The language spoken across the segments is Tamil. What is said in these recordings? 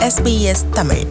SBS தமிழ்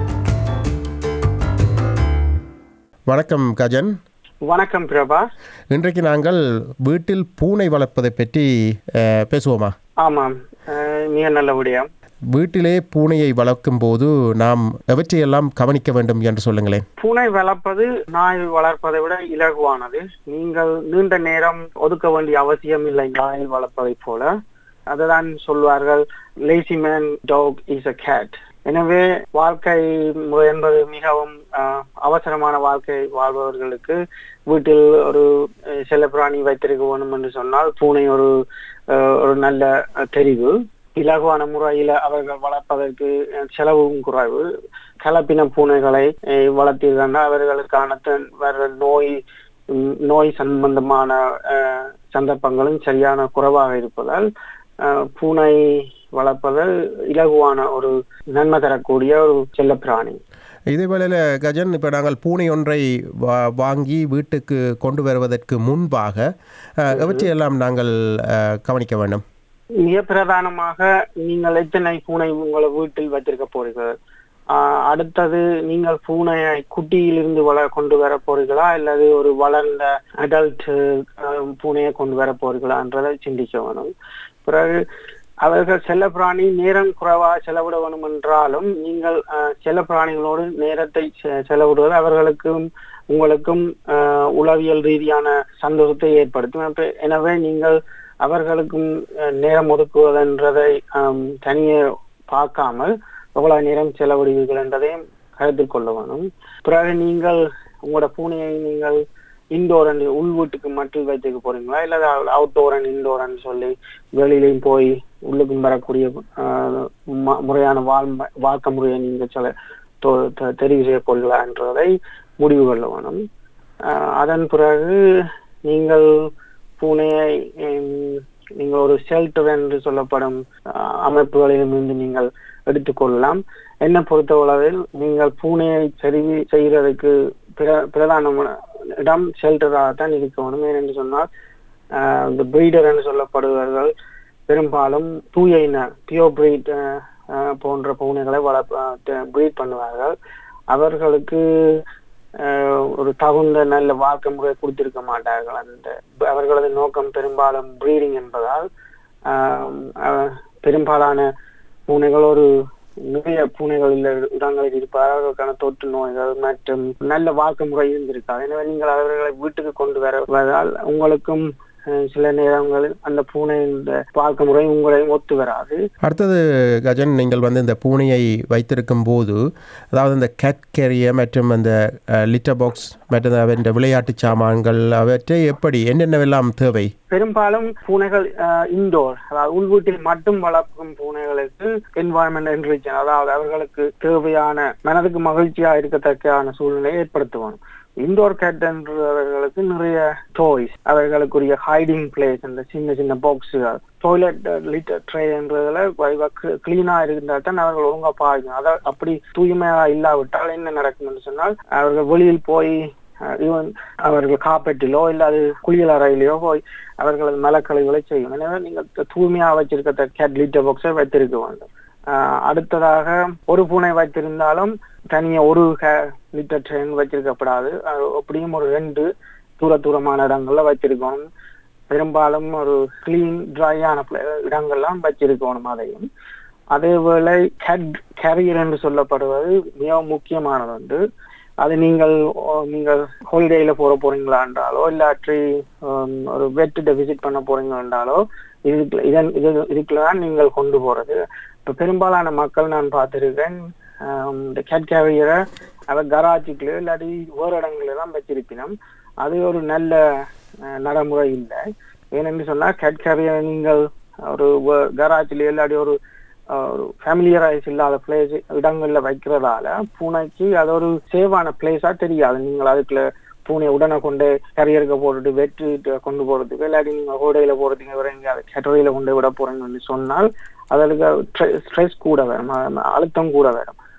வணக்கம் கஜன் வணக்கம் பிரபா இன்றைக்கு நாங்கள் வீட்டில் பூனை வளர்ப்பதை பற்றி அஹ், பேசுவோமா ஆமாம் அஹ், மிக நல்ல விடயம் வீட்டிலே பூனையை வளர்க்கும் போது நாம் எவற்றையெல்லாம் கவனிக்க வேண்டும் என்று சொல்லுங்களேன் பூனை வளர்ப்பது நாய் வளர்ப்பதை விட இலகுவானது நீங்கள் நீண்ட நேரம் ஒதுக்க வேண்டிய அவசியம் இல்லை நாய் வளர்ப்பதை போல அதுதான் சொல்வார்கள் lazy man dog is a cat எனவே வாழ்க்கை முறை என்பது மிகவும் அஹ், அவசரமான வாழ்க்கை வாழ்பவர்களுக்கு வீட்டில் ஒரு அஹ், செல்லப்பிராணி வைத்திருக்க வேண்டும் என்று சொன்னால் பூனை ஒரு அஹ், ஒரு நல்ல அஹ், தெரிவு இலகுவான முறையில அவர்கள் வளர்ப்பதற்கு அஹ், செலவும் குறைவு கலப்பின பூனைகளை அஹ், வளர்த்தீர்கள் அவர்களுக்கான த- வேற நோய் ம், நோய் சம்பந்தமான அஹ், சந்தர்ப்பங்களும் சரியான குறைவாக இருப்பதால் அஹ், பூனை வளர்ப்பது இலகுவான ஒரு நன்மை தரக்கூடிய ஒரு செல்லப்பிராணி இதே வேளையில் கஜன் இப்போ நாங்கள் பூனை ஒன்றை வா வாங்கி வீட்டுக்கு கொண்டு வருவதற்கு முன்பாக அஹ், எவற்றையெல்லாம் நாங்கள் அஹ், கவனிக்க வேண்டும் மிக பிரதானமாக நீங்கள் எத்தனை பூனை உங்களை வீட்டில் வைத்திருக்க போறீர்கள் ஆஹ் அடுத்தது நீங்கள் பூனையை குட்டியிலிருந்து வள கொண்டு வர போறீர்களா அல்லது ஒரு வளர்ந்த அடல்ட் பூனையை கொண்டு வர போறீங்களான்றதை சிந்திக்க வேணும் பிறகு அவர்கள் செல்லப்பிராணி நேரம் குறைவாக செலவிட வேணும் என்றாலும் நீங்கள் ஆஹ், செல்லப்பிராணிகளோடு நேரத்தை செ- செலவிடுவது அவர்களுக்கும் உங்களுக்கும் ஆஹ், உளவியல் ரீதியான சந்தோஷத்தை ஏற்படுத்தும் அப்ப- எனவே நீங்கள் அவர்களுக்கும் அஹ், நேரம் ஒதுக்குவதென்றதை ஆம், தனியே பார்க்காமல் எவ்வளவு நேரம் செலவிடுவீர்கள் என்றதையும் கருத்தில் கொள்ள வேணும் பிறகு நீங்கள் உங்களோட பூனையை நீங்கள் இன்டோர் அண்ட் உள் வீட்டுக்கு மட்டும் வைத்துக்க போறீங்களா இல்ல அவுட்டோர் அண்ட் இன்டோர் சொல்லி வெளியிலையும் போய் உள்ளுக்கும் வரக்கூடிய ஆஹ், ம- முறையான வாழ் வாழ்க்கை முறையை நீங்க சில தொ- தெ- தெரிவு செய்ய போறீங்களா என்றதை முடிவு கொள்ள வேணும் ஆஹ், அதன் பிறகு நீங்கள் பூனையை ஹம், நீங்கள் ஒரு ஷெல்டர் என்று சொல்லப்படும் ஆஹ், அமைப்புகளிலிருந்து நீங்கள் எடுத்துக்கொள்ளலாம் என்னை பொறுத்தளவில் நீங்கள் பூனையை தெரிவு செய்யறதுக்கு பிர- பிரதானமான இடம் ஷெல்டராக தான் இருக்க வேணும் ஏனென்று சொன்னால் ஆஹ், இந்த பிரீடர் என்று சொல்லப்படுபவர்கள் பெரும்பாலும் தூய இன பியோ பிரீட் போன்ற பூனைகளை வளர்ப்ப பிரீட் பண்ணுவார்கள் அவர்களுக்கு ஆஹ், ஒரு தகுந்த நல்ல வாழ்க்கை முறை கொடுத்திருக்க மாட்டார்கள் அந்த அவர்களது நோக்கம் பெரும்பாலும் ப்ரீடிங் என்பதால் ஆஹ், அஹ், பெரும்பாலான பூனைகள் ஒரு நிறைய பூனைகள் உள்ள இடங்களில் இருப்பார்கள் அவர்களுக்கான தொற்று நோய்கள் மற்றும் நல்ல வாழ்க்கை முறை இருந்திருக்காது எனவே நீங்கள் அவர்களை வீட்டுக்கு கொண்டு வர வந்தால் உங்களுக்கும் அஹ், சில நேரங்களில் அந்த பூனையின் வாழ்க்கை முறை உங்களையும் ஒத்து வராது அடுத்தது கஜன் நீங்கள் வந்து இந்த பூனையை வைத்திருக்கும் போது அதாவது இந்த கேட் கேரியர் மற்றும் அந்த லிட்டர் பாக்ஸ் மற்றும் அவற்றை விளையாட்டு சாமான்கள் அவற்றை எப்படி என்னென்னவெல்லாம் தேவை பெரும்பாலும் பூனைகள் இன்டோர் அதாவது உள்வீட்டில் மட்டும் வளர்க்கும் பூனைகளுக்கு என்வாயன்மெண்ட் என்ரிச்சன் அதாவது அவர்களுக்கு தேவையான மனதுக்கு மகிழ்ச்சியா இருக்கத்தக்கான சூழ்நிலையை ஏற்படுத்துவாங்க இன்டோர் கேட் என்றவர்களுக்கு நிறைய டாய்ஸ் அவர்களுக்குரிய ஹைடிங் பிளேஸ் அந்த சின்ன சின்ன பாக்ஸுகள் டாய்லெட் லிட்டர் ட்ரே என்றதுல கிளீனா இருந்தால் தான் அவர்கள் ஒழுங்கா பாய்க்கும் அதை அப்படி தூய்மையா இல்லாவிட்டால் என்ன நடக்கும் என்று சொன்னால் அவர்கள் வெளியில் போய் ஈவன் அவர்கள் காப்பெட்டிலோ இல்லாது குளியல் அறையிலோ போய் அவர்களது மலக்கழிவுகளை செய்யும் எனவே நீங்கள் தூய்மையா வச்சிருக்க கேட் லிட்டர் பாக்ஸை வைத்திருக்க வேண்டும் ஆஹ் அடுத்ததாக ஒரு பூனை வைத்திருந்தாலும் தனியா ஒரு லிட்டர் ட்ரெயின் வச்சிருக்கப்படாது அது அப்படியும் ஒரு ரெண்டு தூர தூரமான இடங்கள்ல வச்சிருக்கணும் பெரும்பாலும் ஒரு கிளீன் ட்ரையான இடங்கள்லாம் வச்சிருக்கணும் அதையும் அதேவேளை கேட் கேரியர் என்று சொல்லப்படுவது மிக முக்கியமானது வந்து அது நீங்கள் ஓ, நீங்கள் ஹாலிடேல போற போறீங்களா என்றாலோ இல்லாற்றி ஹம், ஒரு வெட்டிட்ட விசிட் பண்ண போறீங்களா என்றாலோ இதுக்கு இதன் இது இதுக்குள்ளதான் நீங்கள் கொண்டு போறது இப்ப பெரும்பாலான மக்கள் நான் பார்த்திருக்கேன் ஹம், இந்த கேட் கேரியரை அவர் கராஜுக்குள்ளே இல்லாட்டி வேறு இடங்கள்ல தான் வச்சிருப்பினோம் அது ஒரு நல்ல அஹ், நடைமுறை இல்லை ஏனென்று சொன்னா கேட் கேரியரை நீங்கள் ஒரு கராஜ்ல இல்லாட்டி ஒரு அஹ், ஒரு ஃபேமிலியரைஸ் இல்லாத பிளேஸ் இடங்கள்ல வைக்கிறதால பூனைக்கு அது ஒரு சேவான பிளேஸா தெரியாது நீங்கள் அதுக்குள்ள பூனையை உடனே கொண்டு கரியருக்கு போட்டுட்டு வெட்டிட்டு கொண்டு போறதுக்கு இல்லாட்டி நீங்க ஹோடையில போறதுக்கு வேற எங்கேயாவது கெட்டரையில கொண்டு விட போறீங்கன்னு சொன்னால் அதற்கு ஸ்ட்ரெஸ் கூட வரும் அ- அழுத்தம் கூட வரும்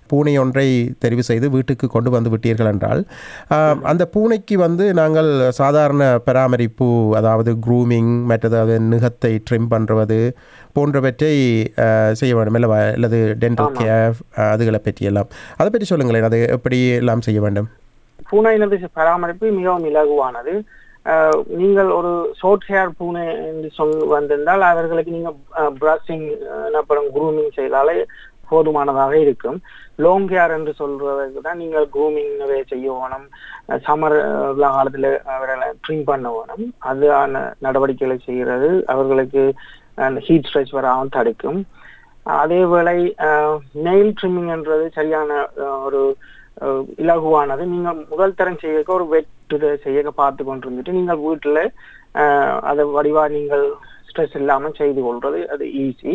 பூனை ஒன்றை தெரிவு செய்து வீட்டுக்கு கொண்டு வந்து விட்டீர்கள் என்றால் ஆஹ், அந்த பூனைக்கு வந்து நாங்கள் சாதாரண பராமரிப்பு அதாவது க்ரூமிங் மற்றது அது நுகத்தை ட்ரிம் பண்ணுறது போன்றவற்றை ஆஹ், செய்ய வேண்டும் அல்லவா அல்லது டென்டல் கேர் அதுகளை பற்றியெல்லாம் அதை பற்றி சொல்லுங்களேன் அது எப்படி எல்லாம் செய்ய வேண்டும் பூனையினது பராமரிப்பு மிகவும் இலகுவானது அஹ், நீங்கள் ஒரு ஷார்ட் ஹேர் பூனை என்று சொல் வந்திருந்தால் அவர்களுக்கு நீங்க பிரஷிங் எனப்படும் குரூமிங் செய்தாலே போதுமானதாக இருக்கும் லாங் ஹேர் என்று சொல்றதுக்கு தான் நீங்கள் குரூமிங் நிறைய செய்ய வேணும் சம்மர் காலத்துல அவர்களை ட்ரிம் பண்ண வேணும் அதுயான நடவடிக்கைகளை செய்கிறது அவர்களுக்கு ஹீட் ஸ்ட்ரெஸ் வராமல் தடுக்கும் அதே வேளை நெயில் ட்ரிம்மிங்ன்றது சரியான அஹ், ஒரு அஹ், இலகுவானது நீங்க முதல் தரம் செய்ய ஒரு வெட்டு செய்ய பார்த்து கொண்டிருந்துட்டு நீங்கள் வீட்டுல அஹ், அதை வடிவா நீங்கள் ஸ்ட்ரெஸ் இல்லாம செய்து கொள்றது அது ஈஸி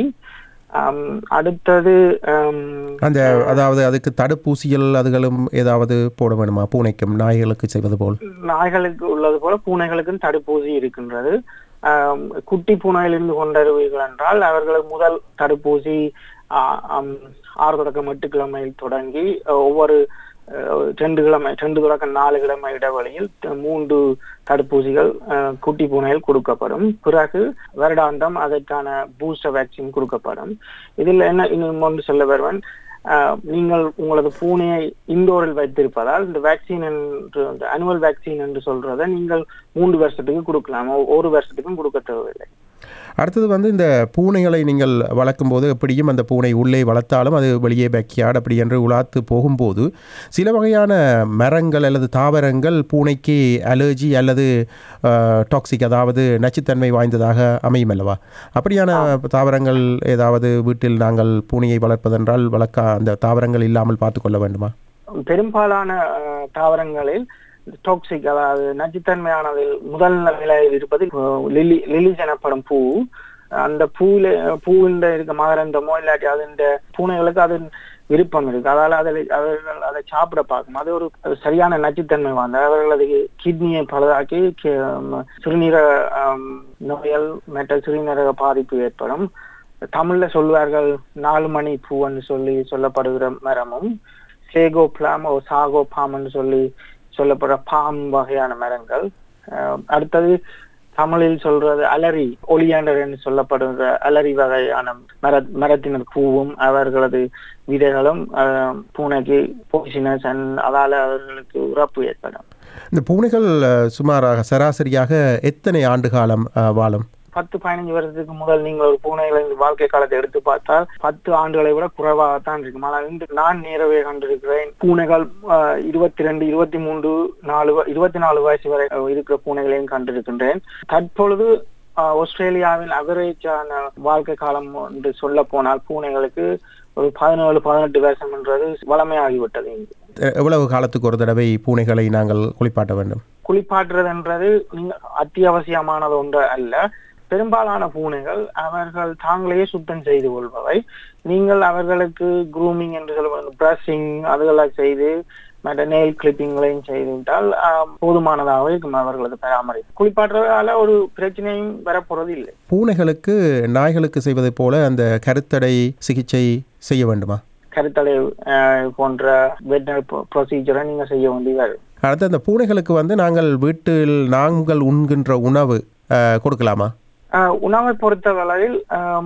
அடுத்தது ஆம், அந்த அதாவது அதுக்கு தடுப்பூசிகள் அதுகளும் ஏதாவது போட வேணுமா பூனைக்கும் நாய்களுக்கு செய்வது போல் நாய்களுக்கு உள்ளது போல பூனைகளுக்கும் தடுப்பூசி இருக்கின்றது ஆம், குட்டி பூனையிலிருந்து கொண்டருவீர்கள் என்றால் அவர்களுக்கு முதல் தடுப்பூசி ஆ, ஆம், ஆறு தொடக்கம் எட்டு கிழமையில் தொடங்கி அஹ், ஒவ்வொரு அஹ், ரெண்டு கிழமை ரெண்டு தொடக்கம் நாலு கிழமை இடைவெளியில் த- மூன்று தடுப்பூசிகள் அஹ், குட்டி பூனையில் கொடுக்கப்படும் பிறகு வருடாந்தம் அதற்கான பூஸ்டர் வேக்சின் கொடுக்கப்படும் இதில் என்ன இன்னும் ஒன்று சொல்ல வருவன் ஆஹ் நீங்கள் உங்களது பூனையை இண்டோரில் வைத்திருப்பதால் இந்த வேக்சின் என்று இந்த அனுவல் வேக்சின் என்று சொல்றதை நீங்கள் மூன்று வருஷத்துக்கு கொடுக்கலாம் ஒ- ஒரு வருஷத்துக்கும் கொடுக்க தேவையில்லை அடுத்தது வந்து இந்த பூனைகளை நீங்கள் வளர்க்கும் போது எப்படியும் அந்த பூனை உள்ளே வளர்த்தாலும் அது வெளியே பேக்கியாட் அப்படி என்று உலாத்து போகும்போது சில வகையான மரங்கள் அல்லது தாவரங்கள் பூனைக்கு அலர்ஜி அல்லது டாக்ஸிக் அதாவது நச்சுத்தன்மை வாய்ந்ததாக அமையும் அல்லவா அப்படியான தாவரங்கள் ஏதாவது வீட்டில் நாங்கள் பூனையை வளர்ப்பதென்றால் வளர்க்க அந்த தாவரங்கள் இல்லாமல் பார்த்துக்கொள்ள வேண்டுமா பெரும்பாலான ஆஹ், தாவரங்களில் டாக்ஸிக் அதாவது நச்சுத்தன்மையானதில் முதல் நிலையில் இருப்பது ஆஹ், லிலி லிலிஸ் எனப்படும் பூ அந்த பூல பூவின் இருக்க மகரந்தமோ இல்லாட்டி அது பூனைகளுக்கு அது விருப்பம் இருக்கு அதால அதில் அவர்கள் அதை சாப்பிட பார்க்கும் அது ஒரு அது சரியான நச்சுத்தன்மை வாய்ந்த அவர்களது கிட்னியை பழுதாக்கி கி- ம், சிறுநீரக ஆம், நோயல் மற்ற சிறுநீரக பாதிப்பு ஏற்படும் தமிழ்ல சொல்வார்கள் நாலு மணி பூன்னு சொல்லி சொல்லப்படுகிற மரமும் சேகோ பிளாம் ஓ சாகோ பாம்னு சொல்லி சொல்லப்படுற பாம் வகையான மரங்கள் அஹ் அடுத்தது தமிழில் சொல்றது அலரி ஒளியாண்டர் என்று சொல்லப்படுகிற அலரி வகையான மர மரத்தினர் பூவும் அவர்களது விதைகளும் அஹ், பூனைக்கு போய்சினஸ் அதால அவர்களுக்கு உறப்பு ஏற்படும் இந்த பூனைகள் அஹ், சுமாராக சராசரியாக எத்தனை ஆண்டு காலம் அஹ், வாழும் பத்து பதினஞ்சு வருஷத்துக்கு முதல் நீங்கள் ஒரு பூனைகளின் வாழ்க்கை காலத்தை எடுத்து பார்த்தால் பத்து ஆண்டுகளை விட குறைவாகத்தான் இருக்கும் ஆனால் இன்று நான் நேரவே கண்டிருக்கிறேன் பூனைகள் ஆஹ், இருபத்தி ரெண்டு இருபத்தி மூன்று நாலு வ- இருபத்தி நாலு வயசு வரை அஹ், இருக்கிற பூனைகளையும் கண்டிருக்கின்றேன் தற்பொழுது ஆஹ், ஆஸ்திரேலியாவின் அவரேஜான வாழ்க்கை காலம் என்று சொல்ல போனால் பூனைகளுக்கு ஒரு பதினேழு பதினெட்டு வருஷம்ன்றது வளமையாகிவிட்டது இங்கு எ- எவ்வளவு காலத்துக்கு ஒரு தடவை பூனைகளை நாங்கள் குளிப்பாட்ட வேண்டும் குளிப்பாட்டுறதுன்றது நீங்க அத்தியாவசியமானது ஒன்று அல்ல பெரும்பாலான பூனைகள் அவர்கள் தாங்களே சுத்தம் செய்து கொள்பவை நீங்கள் அவர்களுக்கு க்ரூமிங் என்று சொல்லுவது பிரஷிங் அதுகளை செய்து மற்ற நெயில் கிளிப்பிங்களையும் செய்து விட்டால் ஆஹ், போதுமானதாக இருக்கும் அவர்களது பராமரிப்பு குளிப்பாட்டுறதால ஒரு பிரச்சனையும் வரப்போறது இல்லை பூனைகளுக்கு நாய்களுக்கு செய்வதைப் போல அந்த கருத்தடை சிகிச்சை செய்ய வேண்டுமா கருத்தடை ஆஹ், போன்ற வெட்டினரி ப்ரொசீஜரை நீங்க செய்ய வேண்டி வரும் அடுத்து அந்த பூனைகளுக்கு வந்து நாங்கள் வீட்டில் நாங்கள் உண்கின்ற உணவு அஹ், கொடுக்கலாமா ஆஹ் உணவை பொறுத்த வரையில்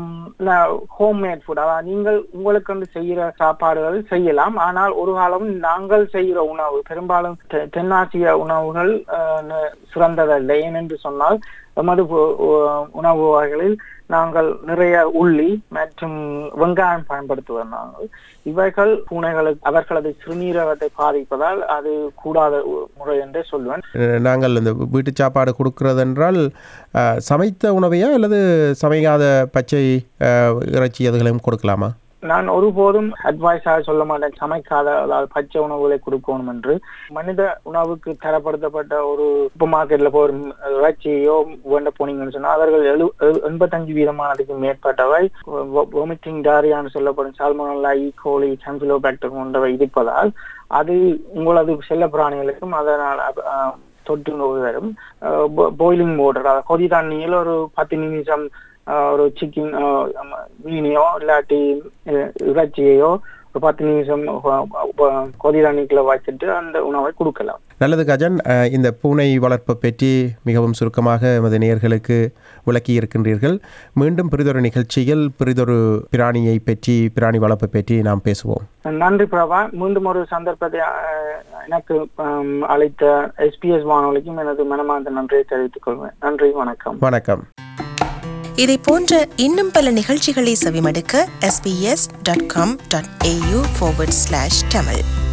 ஹோம் மேட் ஃபுட் அதாவது நீங்கள் உங்களுக்கு வந்து செய்யற சாப்பாடுகள் செய்யலாம் ஆனால் ஒரு காலம் நாங்கள் செய்கிற உணவு பெரும்பாலும் தெ- தென்னாசிய உணவுகள் ஆஹ் ந- சிறந்ததல்ல ஏனென்று சொன்னால் எமது உ- உ- உணவு வகைகளில் நாங்கள் நிறைய உள்ளி மற்றும் வெங்காயம் பயன்படுத்துவோம் நாங்கள் இவைகள் பூனைகளுக்கு அவர்களது சிறுநீரகத்தை பாதிப்பதால் அது கூடாத ஒரு முறை என்றே சொல்லுவேன் அஹ், நாங்கள் இந்த வீட்டு சாப்பாடு கொடுக்கிறதென்றால் அஹ், சமைத்த உணவையா அல்லது சமைக்காத பச்சை அஹ், இறைச்சி அதுகளையும் கொடுக்கலாமா நான் ஒருபோதும் அட்வைஸாக சொல்ல மாட்டேன் சமைக்காத அதாவது பச்சை உணவுகளை கொடுக்கணும் என்று மனித உணவுக்கு தரப்படுத்தப்பட்ட ஒரு சூப்பர் மார்க்கெட்ல போய் ஒரு இறைச்சியோ வேண்ட போனீங்கன்னு சொன்னா அவர்கள் எழு எழு- எண்பத்தஞ்சு வீதமானதுக்கு மேற்பட்டவை வாமிட்டிங் டாரியான்னு சொல்லப்படும் சால்மோனல்லா ஈ கோலி சாம்பிலோபாக்டர் போன்றவை இருப்பதால் அது உங்களது செல்ல பிராணிகளுக்கும் அதனால் அஹ், தொற்று நோய் வரும் பாயிலிங் வாட்டர் அதாவது கொதி தண்ணியில் ஒரு பத்து நிமிஷம் ஆஹ் ஒரு சிக்கன் மீனையோ இல்லாட்டி அஹ் இறைச்சியையோ ஒரு பத்து நிமிஷம் கொதி தண்ணிக்குள்ள வச்சுட்டு அந்த உணவை கொடுக்கலாம் நல்லது கஜன் அஹ், இந்த பூனை வளர்ப்பு பற்றி மிகவும் சுருக்கமாக எமது நேயர்களுக்கு விளக்கி இருக்கின்றீர்கள் மீண்டும் பிரிதொரு நிகழ்ச்சியில் பிரிதொரு பிராணியை பற்றி பிராணி வளர்ப்பு பற்றி நாம் பேசுவோம் நன்றி பிரபா மீண்டும் ஒரு சந்தர்ப்பத்தை அஹ், எனக்கு ஹம், அழைத்த எஸ்பிஎஸ் வானொலிக்கும் எனது மனமார்ந்த நன்றியை தெரிவித்துக் கொள்வேன் நன்றி வணக்கம் வணக்கம் இதை போன்ற இன்னும் பல நிகழ்ச்சிகளை செவிமடுக்க sbs.com.au forward slash tamil